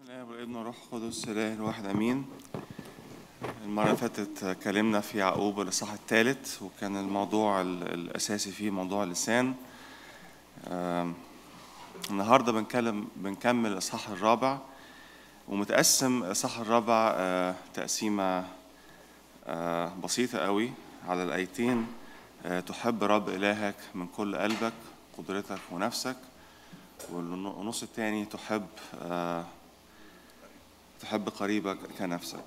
الآب والابن والروح القدس إله الواحد أمين المرة اللي فاتت اتكلمنا في يعقوب الإصحاح الثالث وكان الموضوع ال- الأساسي فيه موضوع اللسان آم، النهاردة بنكلم بنكمل الإصحاح الرابع ومتقسم الإصحاح الرابع آه، تقسيمة آه، بسيطة قوي على الآيتين آه، تحب رب إلهك من كل قلبك قدرتك ونفسك والنص التاني تحب آه، تحب قريبك كنفسك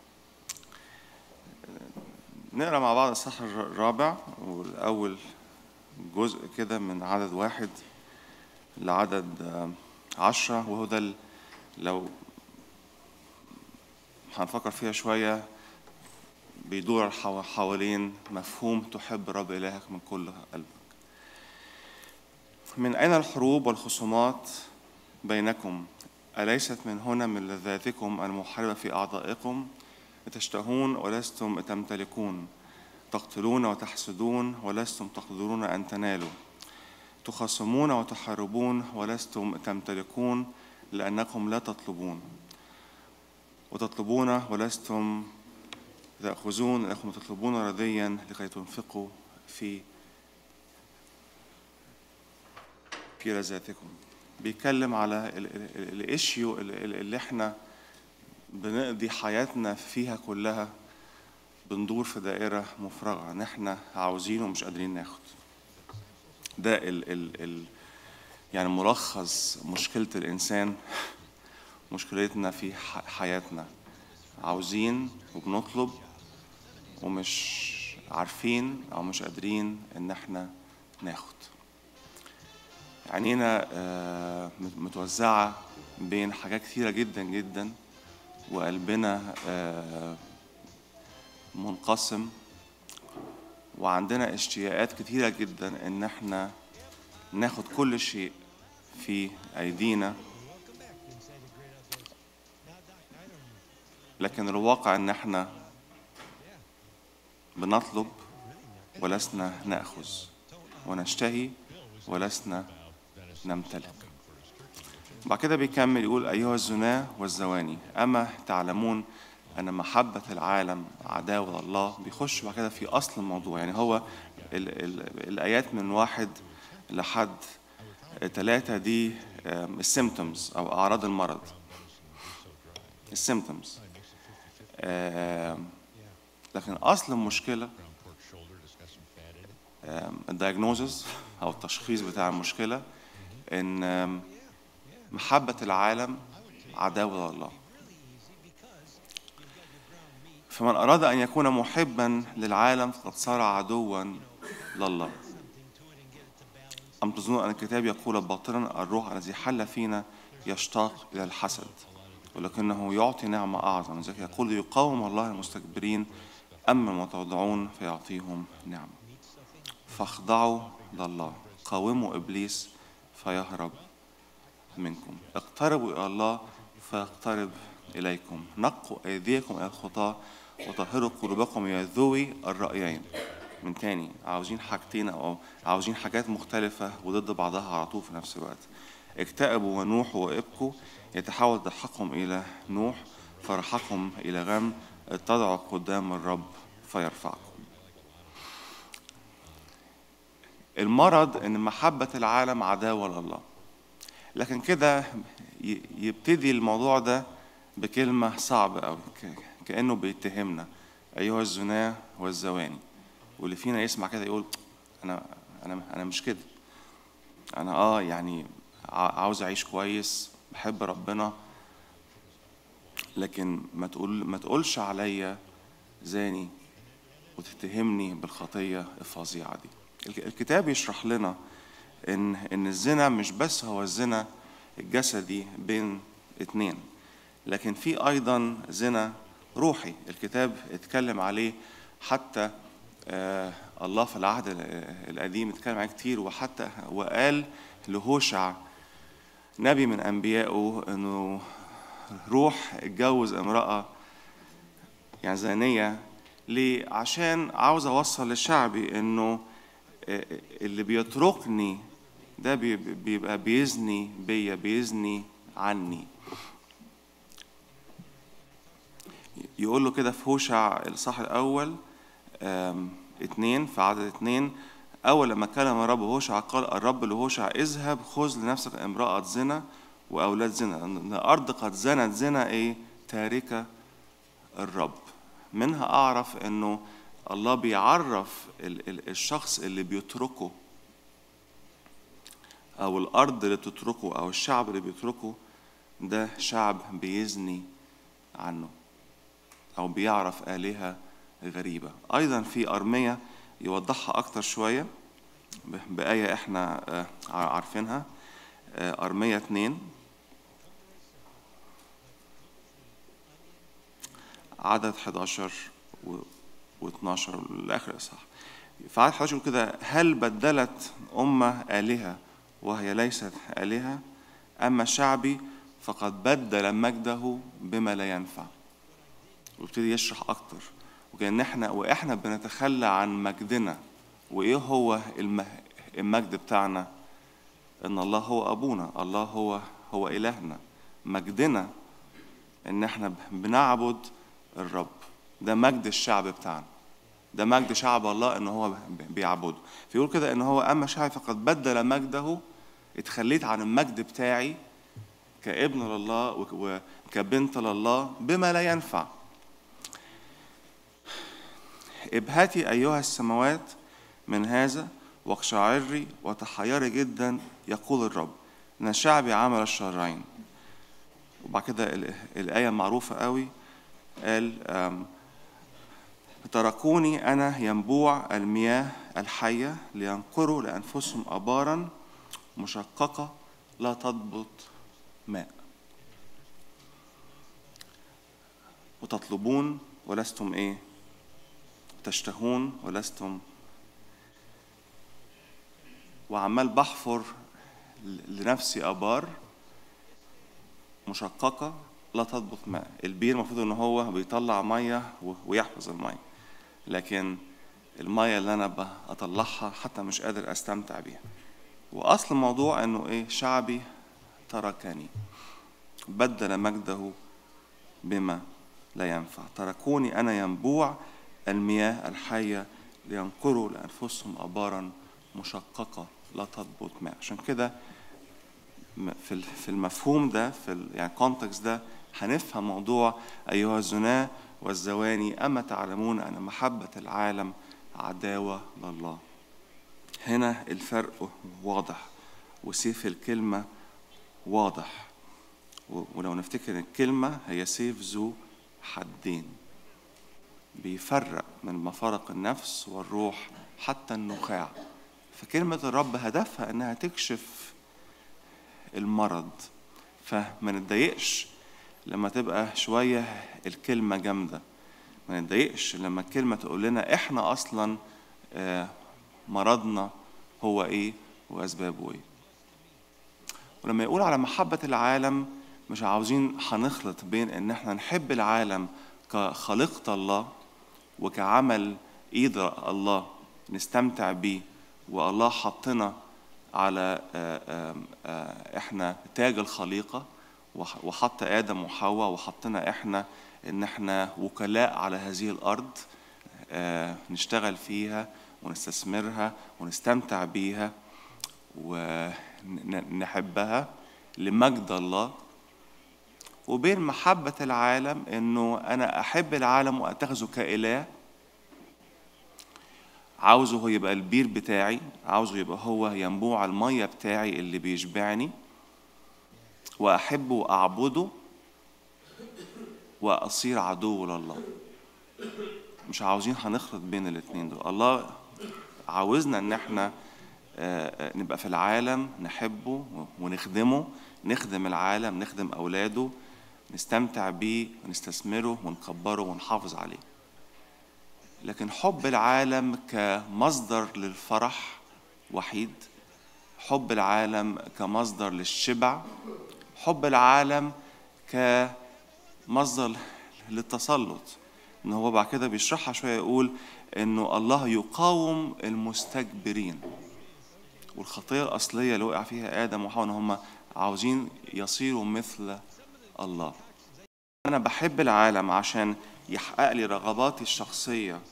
نقرا مع بعض الصح الرابع والأول جزء كده من عدد واحد لعدد آه، عشرة وهو ده ال- لو هنفكر فيها شوية بيدور حو- حوالين مفهوم تحب رب إلهك من كل قلبك من أين الحروب والخصومات بينكم أليست من هنا من لذاتكم المحاربة في أعضائكم تشتهون ولستم تمتلكون تقتلون وتحسدون ولستم تقدرون أن تنالوا تخاصمون وتحاربون ولستم تمتلكون لأنكم لا تطلبون وتطلبون ولستم تأخذون لأنكم تطلبون رضيا لكي تنفقوا في في لذاتكم بيتكلم على الاشيو اللي احنا بنقضي حياتنا فيها كلها بندور في دائرة مفرغة ان احنا عاوزين ومش قادرين ناخد ده ال ال ال يعني ملخص مشكلة الإنسان مشكلتنا في ح- حياتنا عاوزين وبنطلب ومش عارفين أو مش قادرين إن احنا ناخد عينينا آه، مت- متوزعة بين حاجات كثيرة جدا جدا وقلبنا آه، منقسم وعندنا اشتياقات كثيرة جدا ان احنا ناخد كل شيء في ايدينا لكن الواقع ان احنا بنطلب ولسنا ناخذ ونشتهي ولسنا نمتلك بعد كده بيكمل يقول أيها الزنا والزواني أما تعلمون أن محبة العالم عداوة الله بيخش بعد كده في أصل الموضوع يعني هو ال ال الآيات من واحد لحد ثلاثة دي السيمتومز أو أعراض المرض السيمتومز لكن أصل المشكلة الدايجنوزز أو التشخيص بتاع المشكلة إن آم، محبة العالم عداوة الله فمن أراد أن يكون محبا للعالم فقد صار عدوا لله أم تظنون أن الكتاب يقول باطلا الروح الذي حل فينا يشتاق إلى الحسد ولكنه يعطي نعمة أعظم لذلك يقول يقاوم الله المستكبرين أما المتواضعون فيعطيهم نعمة فاخضعوا لله قاوموا إبليس فيهرب منكم اقتربوا إلى الله فيقترب إليكم نقوا أيديكم إلى الخطاة وطهروا قلوبكم يا ذوي الرأيين من تاني عاوزين حاجتين أو عاوزين حاجات مختلفة وضد بعضها على طول في نفس الوقت اكتئبوا ونوحوا وابكوا يتحول ضحكم إلى نوح فرحكم إلى غم اتضعوا قدام الرب فيرفعكم المرض ان محبة العالم عداوة لله لكن كده ي- يبتدي الموضوع ده بكلمة صعبة أوي ك- كأنه بيتهمنا أيها الزنا والزواني واللي فينا يسمع كده يقول أنا أنا أنا مش كده أنا آه يعني ع- عاوز أعيش كويس بحب ربنا لكن ما تقول ما تقولش عليا زاني وتتهمني بالخطية الفظيعة دي الك- الكتاب يشرح لنا إن إن الزنا مش بس هو الزنا الجسدي بين اتنين لكن في أيضا زنا روحي الكتاب اتكلم عليه حتى آه الله في العهد ال- القديم اتكلم عليه كتير وحتى وقال لهوشع نبي من أنبيائه إنه روح اتجوز امرأة يعني زانية ليه؟ عشان عاوز أوصل لشعبي إنه اللي بيتركني ده بي- بيبقى بيزني بيا بيزني عني يقول له كده في هوشع الصح الأول اتنين في عدد اتنين أول لما كلم الرب هوشع قال الرب لهوشع اذهب خذ لنفسك امرأة زنا وأولاد زنا لأن الأرض قد زنت زنا إيه تاركة الرب منها أعرف إنه الله بيعرف الشخص اللي بيتركه أو الأرض اللي بتتركه أو الشعب اللي بيتركه ده شعب بيزني عنه أو بيعرف آلهة غريبة أيضا في أرمية يوضحها أكتر شوية بآية إحنا آه، عارفينها آه، أرمية 2 عدد 11 و12 لآخر الإصحاح في عدد 11 كده هل بدلت أمة آلهة وهي ليست آلهة أما شعبي فقد بدل مجده بما لا ينفع ويبتدي يشرح أكتر وكأن احنا واحنا بنتخلى عن مجدنا وايه هو المجد بتاعنا ان الله هو ابونا الله هو هو الهنا مجدنا ان احنا بنعبد الرب ده مجد الشعب بتاعنا ده مجد شعب الله ان هو بيعبده فيقول كده ان هو اما شعبي فقد بدل مجده اتخليت عن المجد بتاعي كابن لله وكبنت لله بما لا ينفع ابهتي أيها السماوات من هذا واقشعري وتحيري جدا يقول الرب إن شعبي عمل الشرعين وبعد كده الآية معروفة قوي قال تركوني أنا ينبوع المياه الحية لينقروا لأنفسهم أبارا مشققة لا تضبط ماء وتطلبون ولستم إيه تشتهون ولستم وعمال بحفر لنفسي أبار مشققة لا تضبط ماء البير المفروض ان هو بيطلع ميه ويحفظ الميه لكن الميه اللي انا بطلعها حتى مش قادر استمتع بيها واصل الموضوع انه ايه شعبي تركني بدل مجده بما لا ينفع تركوني انا ينبوع المياه الحية لينقروا لأنفسهم أبارا مشققة لا تضبط ماء عشان كده في في المفهوم ده في يعني الكونتكست ده هنفهم موضوع أيها الزناة والزواني أما تعلمون أن محبة العالم عداوة لله هنا الفرق واضح وسيف الكلمة واضح ولو نفتكر الكلمة هي سيف ذو حدين بيفرق من مفارق النفس والروح حتى النخاع فكلمة الرب هدفها إنها تكشف المرض فما نتضايقش لما تبقى شوية الكلمة جامدة ما نتضايقش لما الكلمة تقول لنا إحنا أصلا آه، مرضنا هو إيه وأسبابه إيه ولما يقول على محبة العالم مش عاوزين هنخلط بين إن إحنا نحب العالم كخليقة الله وكعمل ايد الله نستمتع بيه والله حطنا على آه، آه، احنا تاج الخليقه وحط ادم وحواء وحطنا احنا ان احنا وكلاء على هذه الارض آه، نشتغل فيها ونستثمرها ونستمتع بيها ونحبها لمجد الله وبين محبة العالم إنه أنا أحب العالم وأتخذه كإله عاوزه هو يبقى البير بتاعي عاوزه يبقى هو ينبوع المية بتاعي اللي بيشبعني وأحبه وأعبده وأصير عدو لله مش عاوزين هنخلط بين الاتنين دول الله عاوزنا ان احنا آه، آه، نبقى في العالم نحبه ونخدمه نخدم العالم نخدم اولاده نستمتع بيه ونستثمره ونكبره ونحافظ عليه لكن حب العالم كمصدر للفرح وحيد حب العالم كمصدر للشبع حب العالم كمصدر للتسلط ان هو بعد كده بيشرحها شويه يقول انه الله يقاوم المستكبرين والخطيه الاصليه اللي وقع فيها ادم وحواء ان هم عاوزين يصيروا مثل الله أنا بحب العالم عشان يحقق لي رغباتي الشخصية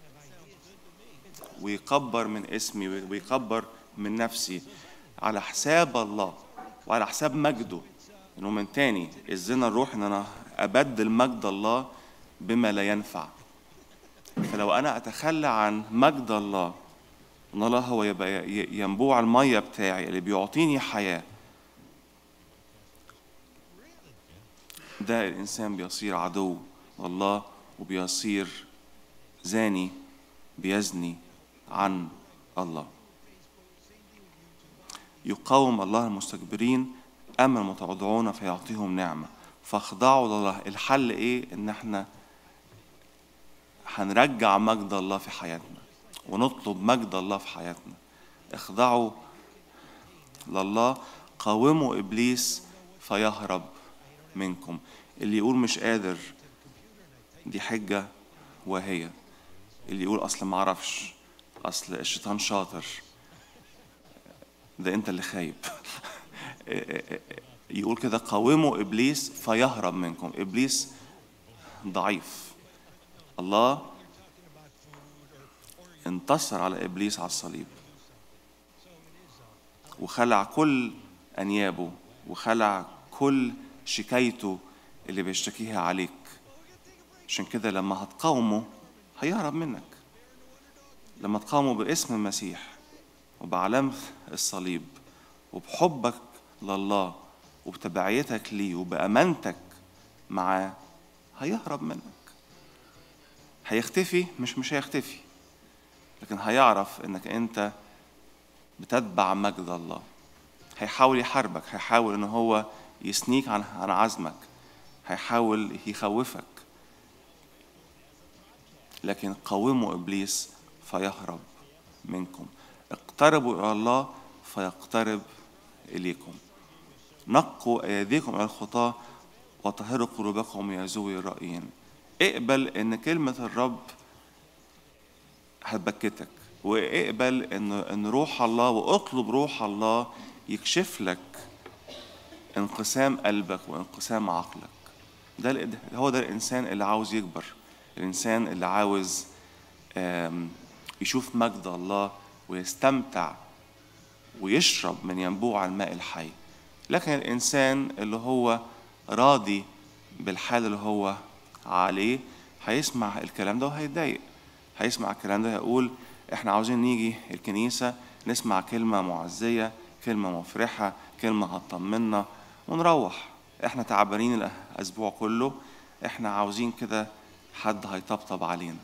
ويكبر من اسمي ويكبر من نفسي على حساب الله وعلى حساب مجده انه من تاني الزنا الروح ان انا ابدل مجد الله بما لا ينفع فلو انا اتخلى عن مجد الله ان الله هو يبقى ينبوع الميه بتاعي اللي بيعطيني حياه ده الانسان بيصير عدو الله وبيصير زاني بيزني عن الله يقاوم الله المستكبرين أما المتواضعون فيعطيهم نعمة فاخضعوا لله الحل إيه إن إحنا هنرجع مجد الله في حياتنا ونطلب مجد الله في حياتنا اخضعوا لله قاوموا إبليس فيهرب منكم اللي يقول مش قادر دي حجة وهي اللي يقول أصل ما أعرفش أصل الشيطان شاطر ده أنت اللي خايب يقول كده قاوموا إبليس فيهرب منكم إبليس ضعيف الله انتصر على إبليس على الصليب وخلع كل أنيابه وخلع كل شكايته اللي بيشتكيها عليك عشان كده لما هتقاومه هيهرب منك لما تقاومه باسم المسيح وبعلامة الصليب وبحبك لله وبتبعيتك ليه وبأمانتك معاه هيهرب منك هيختفي مش مش هيختفي لكن هيعرف انك انت بتتبع مجد الله هيحاول يحاربك هيحاول ان هو يسنيك عن عن عزمك هيحاول يخوفك لكن قاوموا ابليس فيهرب منكم اقتربوا الى الله فيقترب اليكم نقوا ايديكم الى الخطاه وطهروا قلوبكم يا ذوي الرأيين اقبل ان كلمة الرب هتبكتك واقبل ان ان روح الله واطلب روح الله يكشف لك انقسام قلبك وانقسام عقلك ده هو ده الانسان اللي عاوز يكبر الانسان اللي عاوز يشوف مجد الله ويستمتع ويشرب من ينبوع الماء الحي لكن الانسان اللي هو راضي بالحال اللي هو عليه هيسمع الكلام ده وهيتضايق هيسمع الكلام ده هيقول احنا عاوزين نيجي الكنيسة نسمع كلمة معزية كلمة مفرحة كلمة هتطمنا ونروح احنا تعبانين الاسبوع كله احنا عاوزين كده حد هيطبطب علينا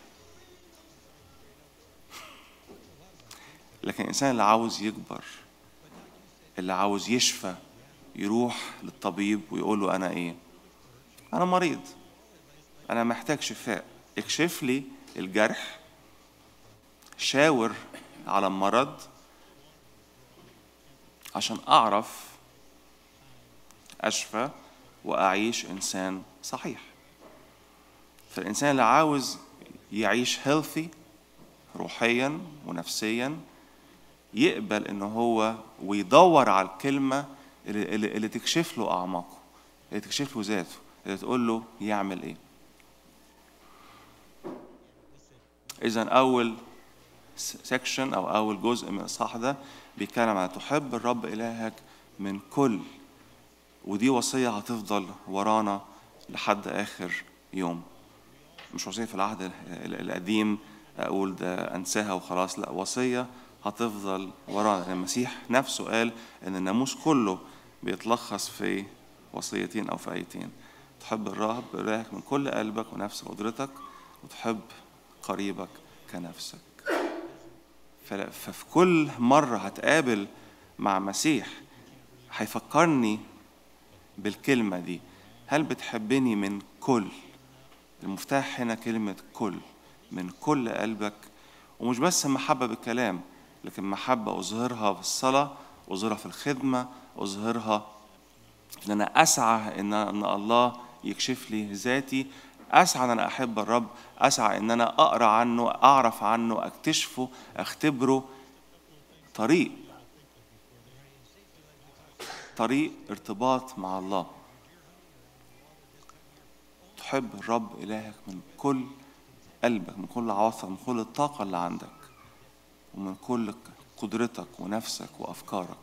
لكن الانسان اللي عاوز يكبر اللي عاوز يشفى يروح للطبيب ويقول له انا ايه انا مريض انا محتاج شفاء اكشف لي الجرح شاور على المرض عشان اعرف اشفى واعيش انسان صحيح فالانسان اللي عاوز يعيش هيلثي روحيا ونفسيا يقبل ان هو ويدور على الكلمه اللي, اللي, اللي تكشف له اعماقه اللي تكشف له ذاته اللي تقول له يعمل ايه اذا اول سكشن او اول جزء من الاصحاح ده بيتكلم عن تحب الرب الهك من كل ودي وصيه هتفضل ورانا لحد اخر يوم مش وصيه في العهد القديم اقول ده انساها وخلاص لا وصيه هتفضل ورانا لان المسيح نفسه قال ان الناموس كله بيتلخص في وصيتين او في ايتين تحب الرب الهك من كل قلبك ونفسك وقدرتك وتحب قريبك كنفسك ففي كل مرة هتقابل مع مسيح هيفكرني بالكلمة دي هل بتحبني من كل المفتاح هنا كلمة كل من كل قلبك ومش بس محبة بالكلام لكن محبة أظهرها في الصلاة أظهرها في الخدمة أظهرها إن أنا أسعى إن إن الله يكشف لي ذاتي أسعى إن أنا أحب الرب أسعى إن أنا أقرأ عنه أعرف عنه أكتشفه أختبره طريق طريق ارتباط مع الله تحب الرب إلهك من كل قلبك من كل عواطفك من كل الطاقة اللي عندك ومن كل قدرتك ونفسك وأفكارك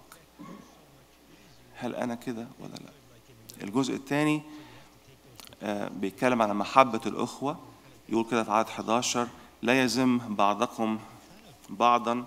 هل أنا كده ولا لا الجزء الثاني آه، بيتكلم على محبة الأخوة يقول كده في عدد 11 لا يزم بعضكم بعضا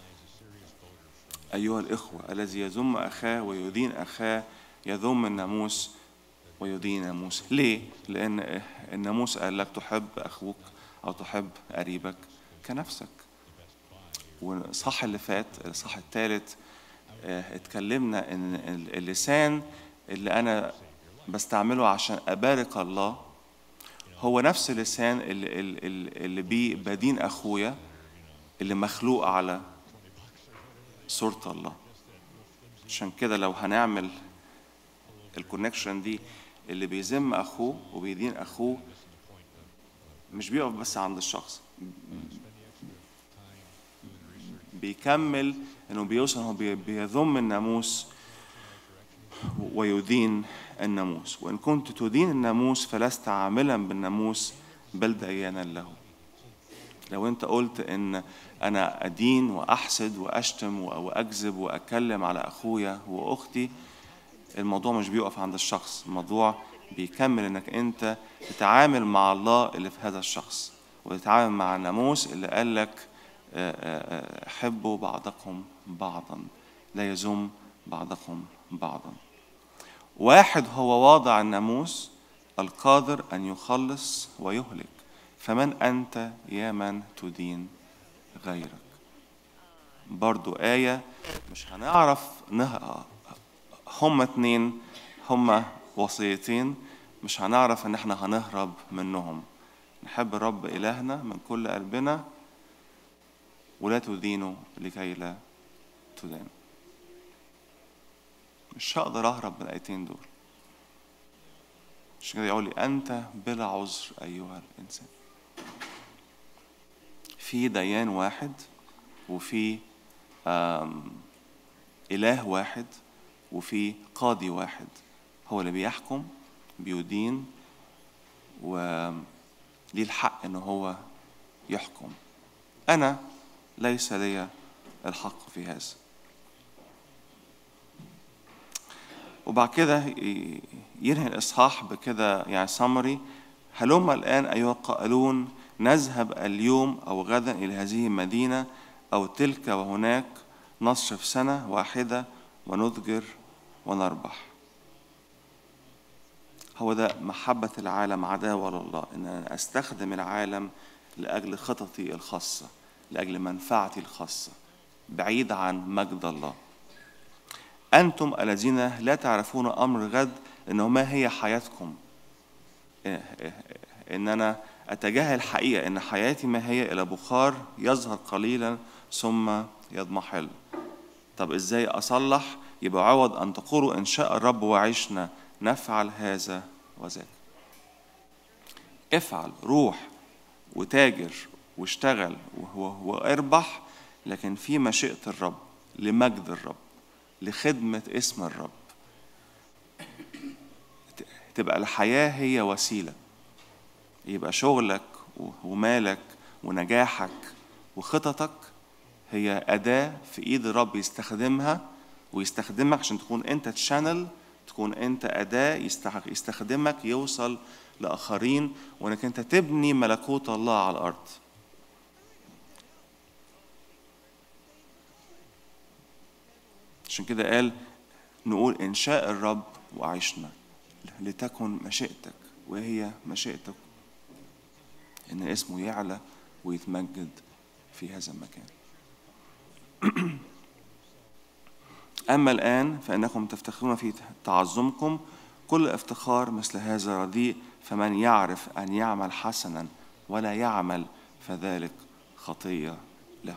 أيها الإخوة الذي يذم أخاه ويدين أخاه يذم الناموس ويدين الناموس ليه؟ لأن الناموس قال لك تحب أخوك أو تحب قريبك كنفسك والصح اللي فات الصح الثالث آه، اتكلمنا ان اللسان اللي انا بستعمله عشان ابارك الله هو نفس اللسان اللي, اللي, اللي بيه بدين اخويا اللي مخلوق على صورة الله عشان كده لو هنعمل الكونكشن دي اللي بيذم اخوه وبيدين اخوه مش بيقف بس عند الشخص بيكمل انه بيوصل هو بيذم الناموس ويدين الناموس وان كنت تدين الناموس فلست عاملا بالناموس بل ديانا له لو انت قلت ان انا ادين واحسد واشتم واكذب واتكلم على اخويا واختي الموضوع مش بيقف عند الشخص الموضوع بيكمل انك انت تتعامل مع الله اللي في هذا الشخص وتتعامل مع الناموس اللي قال لك حبوا بعضكم بعضا لا يزم بعضكم بعضا واحد هو واضع الناموس القادر ان يخلص ويهلك فمن انت يا من تدين غيرك برضو آية مش هنعرف نه... هما اتنين هما وصيتين مش هنعرف ان احنا هنهرب منهم نحب الرب إلهنا من كل قلبنا ولا تدينوا لكي لا تدان مش هقدر اهرب من الايتين دول عشان كده يقول لي انت بلا عذر ايها الانسان في ديان واحد وفي اله واحد وفي قاضي واحد هو اللي بيحكم بيدين وليه الحق ان هو يحكم انا ليس لي الحق في هذا وبعد كده ينهي الإصحاح بكده يعني سمري هلم الآن أيها القائلون نذهب اليوم أو غدا إلى هذه المدينة أو تلك وهناك نصرف سنة واحدة ونذجر ونربح هو ده محبة العالم عداوة لله إن أنا أستخدم العالم لأجل خططي الخاصة لأجل منفعتي الخاصة بعيد عن مجد الله أنتم الذين لا تعرفون أمر غد إنه ما هي حياتكم إن أنا أتجاهل الحقيقة إن حياتي ما هي إلى بخار يظهر قليلا ثم يضمحل طب إزاي أصلح يبقى عوض أن تقولوا إن شاء الرب وعشنا نفعل هذا وذاك افعل روح وتاجر واشتغل واربح لكن في مشيئة الرب لمجد الرب لخدمة اسم الرب تبقى الحياة هي وسيلة يبقى شغلك ومالك ونجاحك وخططك هي أداة في إيد الرب يستخدمها ويستخدمك عشان تكون أنت تشانل تكون أنت أداة يستخدمك يوصل لآخرين وإنك أنت تبني ملكوت الله على الأرض عشان كده قال نقول إن شاء الرب وعشنا لتكن مشيئتك وهي مشيئتك إن اسمه يعلى ويتمجد في هذا المكان أما الآن فإنكم تفتخرون في تعظمكم كل افتخار مثل هذا رديء فمن يعرف أن يعمل حسنا ولا يعمل فذلك خطية له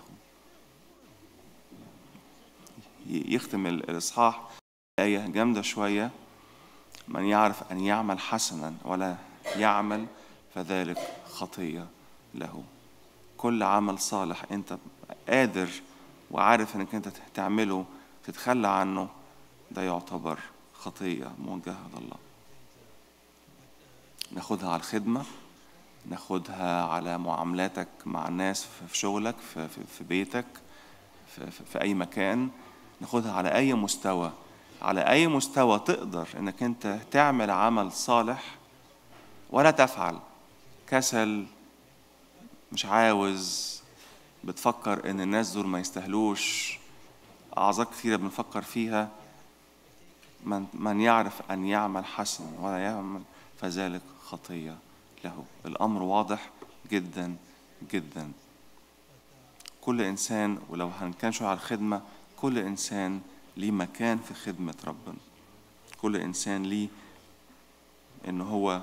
يختم الإصحاح آية جامدة شوية من يعرف أن يعمل حسنا ولا يعمل فذلك خطية له كل عمل صالح أنت قادر وعارف أنك أنت تعمله تتخلى عنه ده يعتبر خطية موجهة لله ناخدها على الخدمة ناخدها على معاملاتك مع الناس في شغلك في, في, في بيتك في, في, في أي مكان ناخدها على أي مستوى على أي مستوى تقدر إنك أنت تعمل عمل صالح ولا تفعل كسل مش عاوز بتفكر إن الناس دول ما يستاهلوش أعذار كثيرة بنفكر فيها من, من يعرف أن يعمل حسنا ولا يعمل فذلك خطية له الأمر واضح جدا جدا كل إنسان ولو هنكون شوية على الخدمة كل إنسان ليه مكان في خدمة ربنا كل إنسان ليه إن هو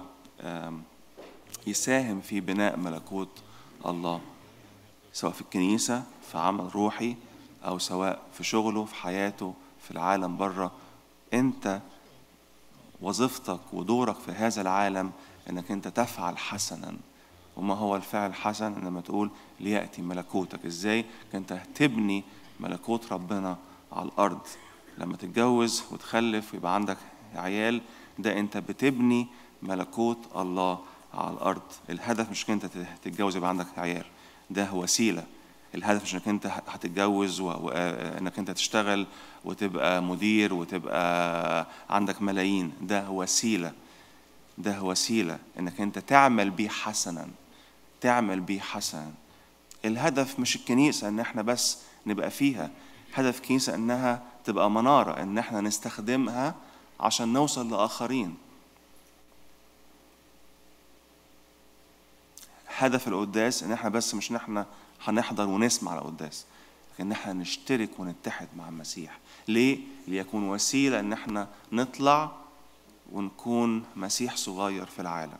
يساهم في بناء ملكوت الله سواء في الكنيسة في عمل روحي أو سواء في شغله في حياته في العالم بره أنت وظيفتك ودورك في هذا العالم انك انت تفعل حسنا وما هو الفعل الحسن لما تقول لياتي ملكوتك ازاي انت تبني ملكوت ربنا على الارض لما تتجوز وتخلف ويبقى عندك عيال ده انت بتبني ملكوت الله على الارض الهدف مش انت تتجوز يبقى عندك عيال ده وسيله الهدف مش انك انت هتتجوز وانك انت تشتغل وتبقى مدير وتبقى عندك ملايين ده وسيله ده وسيله انك انت تعمل بيه حسنا تعمل بيه حسنا الهدف مش الكنيسه ان احنا بس نبقى فيها هدف الكنيسه انها تبقى مناره ان احنا نستخدمها عشان نوصل لاخرين هدف القداس ان احنا بس مش ان احنا هنحضر ونسمع القداس لكن احنا نشترك ونتحد مع المسيح ليه ليكون وسيله ان احنا نطلع ونكون مسيح صغير في العالم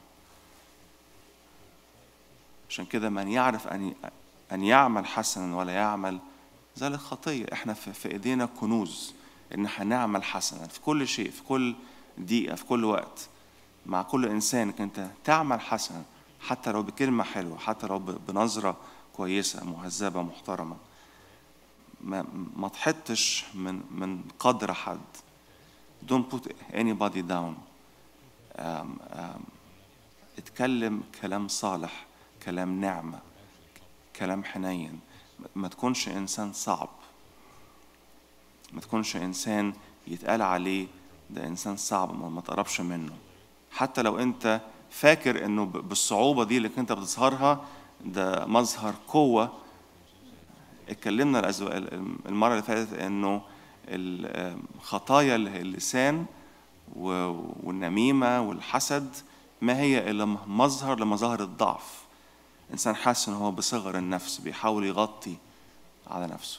عشان كده من يعرف ان ان يعمل حسنا ولا يعمل ذلك خطيه احنا في ايدينا كنوز ان احنا نعمل حسنا في كل شيء في كل دقيقه في كل وقت مع كل انسان انت تعمل حسنا حتى لو بكلمه حلوه حتى لو بنظره كويسة مهذبة محترمة ما, ما تحطش من من قدر حد don't put anybody down um, um, اتكلم كلام صالح كلام نعمة كلام حنين ما تكونش إنسان صعب ما تكونش إنسان يتقال عليه ده إنسان صعب ما تقربش منه حتى لو أنت فاكر إنه بالصعوبة دي اللي أنت بتظهرها ده مظهر قوة اتكلمنا المرة اللي فاتت إنه خطايا اللسان والنميمة والحسد ما هي إلا مظهر لمظاهر الضعف إنسان حاسس إن هو بصغر النفس بيحاول يغطي على نفسه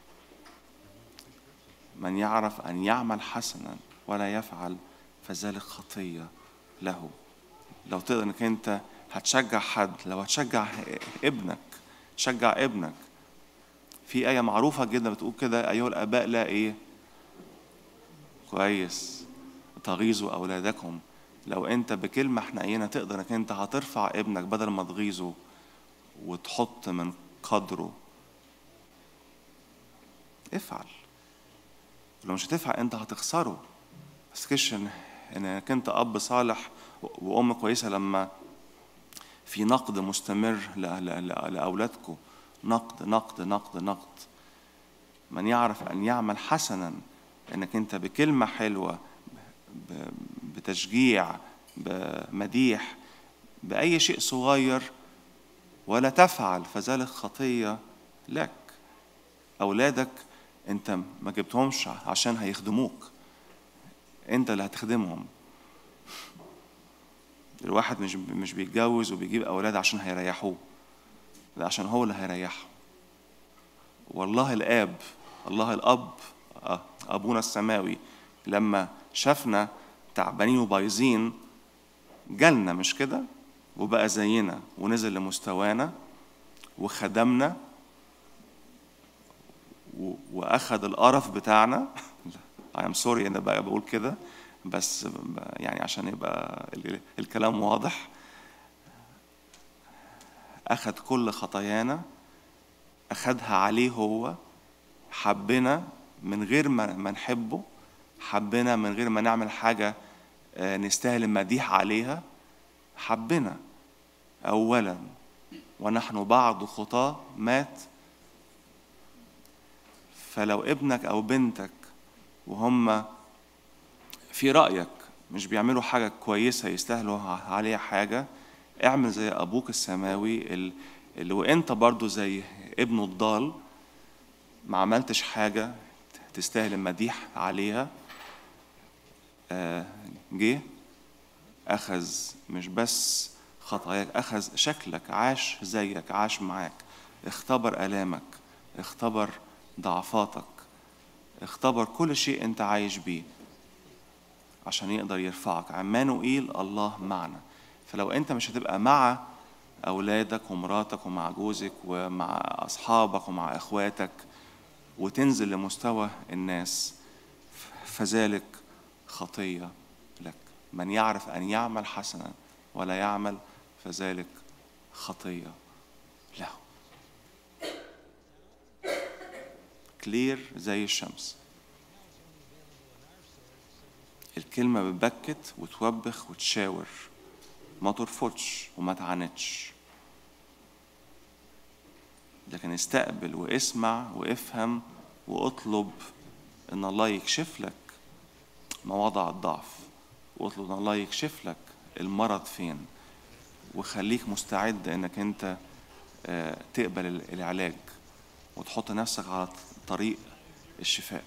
من يعرف أن يعمل حسنا ولا يفعل فذلك خطية له لو تقدر إنك أنت هتشجع حد لو هتشجع ابنك شجع ابنك في آية معروفة جدا بتقول كده أيها الآباء لا إيه كويس تغيظوا أولادكم لو أنت بكلمة حنينة تقدر إنك أنت هترفع ابنك بدل ما تغيظه وتحط من قدره افعل لو مش هتفعل أنت هتخسره بس إنك أنت أب صالح وأم كويسة لما في نقد مستمر لأولادكم نقد نقد نقد نقد من يعرف أن يعمل حسنا أنك أنت بكلمة حلوة بتشجيع بمديح بأي شيء صغير ولا تفعل فذلك خطية لك أولادك أنت ما جبتهمش عشان هيخدموك أنت اللي هتخدمهم الواحد مش مش بيتجوز وبيجيب اولاد عشان هيريحوه لا عشان هو اللي هيريحه والله الاب الله الاب آه، ابونا السماوي لما شافنا تعبانين وبايظين جالنا مش كده وبقى زينا ونزل لمستوانا وخدمنا واخد القرف بتاعنا I am sorry انا بقى بقول كده بس يعني عشان يبقى الكلام واضح أخذ كل خطايانا أخذها عليه هو حبنا من غير ما نحبه حبنا من غير ما نعمل حاجة آه، نستاهل المديح عليها حبنا أولا ونحن بعد خطاة مات فلو ابنك أو بنتك وهم في رأيك مش بيعملوا حاجة كويسة يستاهلوا عليها حاجة اعمل زي أبوك السماوي اللي وأنت برضو زي ابنه الضال ما عملتش حاجة تستاهل المديح عليها آه، جه أخذ مش بس خطاياك أخذ شكلك عاش زيك عاش معاك اختبر آلامك اختبر ضعفاتك اختبر كل شيء أنت عايش بيه عشان يقدر يرفعك عمانوئيل الله معنا فلو أنت مش هتبقى مع أولادك ومراتك ومع جوزك ومع أصحابك ومع إخواتك وتنزل لمستوى الناس فذلك خطية لك من يعرف أن يعمل حسنا ولا يعمل فذلك خطية له كلير زي الشمس الكلمة بتبكت وتوبخ وتشاور ما ترفضش وما تعاندش لكن استقبل واسمع وافهم واطلب ان الله يكشف لك مواضع الضعف واطلب ان الله يكشف لك المرض فين وخليك مستعد انك انت آه، تقبل العلاج وتحط نفسك على طريق الشفاء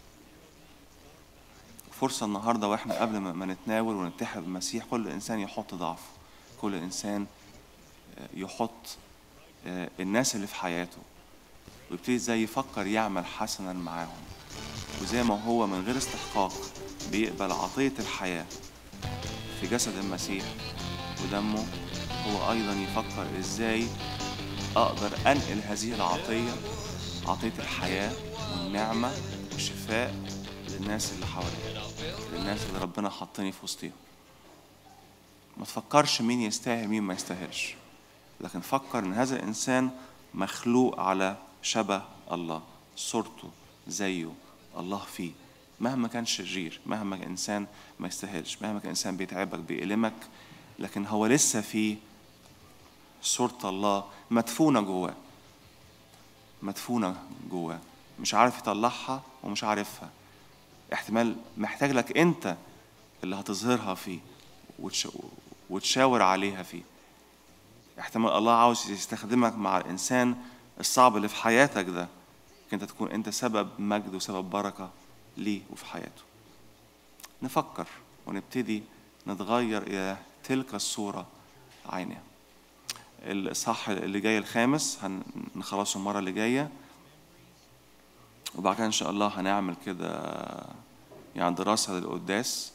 فرصة النهاردة واحنا قبل ما نتناول ونتحد بالمسيح كل إنسان يحط ضعف كل إنسان آه، يحط آه، الناس اللي في حياته ويبتدي ازاي يفكر يعمل حسنا معاهم وزي ما هو من غير استحقاق بيقبل عطية الحياة في جسد المسيح ودمه هو أيضا يفكر ازاي أقدر أنقل هذه العطية عطية الحياة والنعمة والشفاء للناس اللي حواليا للناس اللي ربنا حطني في وسطهم ما تفكرش مين يستاهل مين ما يستاهلش لكن فكر ان هذا الانسان مخلوق على شبه الله صورته زيه الله فيه مهما كان شرير مهما كان انسان ما يستاهلش مهما كان انسان بيتعبك بيألمك لكن هو لسه في صورة الله مدفونة جواه مدفونة جواه مش عارف يطلعها ومش عارفها احتمال محتاج لك انت اللي هتظهرها فيه وتشاور عليها فيه احتمال الله عاوز يستخدمك مع الإنسان الصعب اللي في حياتك ده انت تكون انت سبب مجد وسبب بركة ليه وفي حياته نفكر ونبتدي نتغير إلى تلك الصورة عينها الصح اللي جاي الخامس هنخلصه المرة اللي جاية وبعد كده إن شاء الله هنعمل كده يعني دراسة للقداس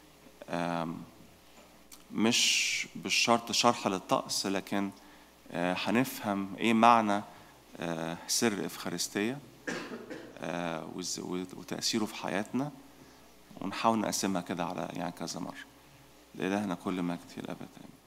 مش بالشرط شرح للطقس لكن آه، هنفهم ايه معنى آه، سر الافخارستيه آه، وتاثيره في حياتنا ونحاول نقسمها كده على يعني كذا مره لإلهنا كل مجد في الابد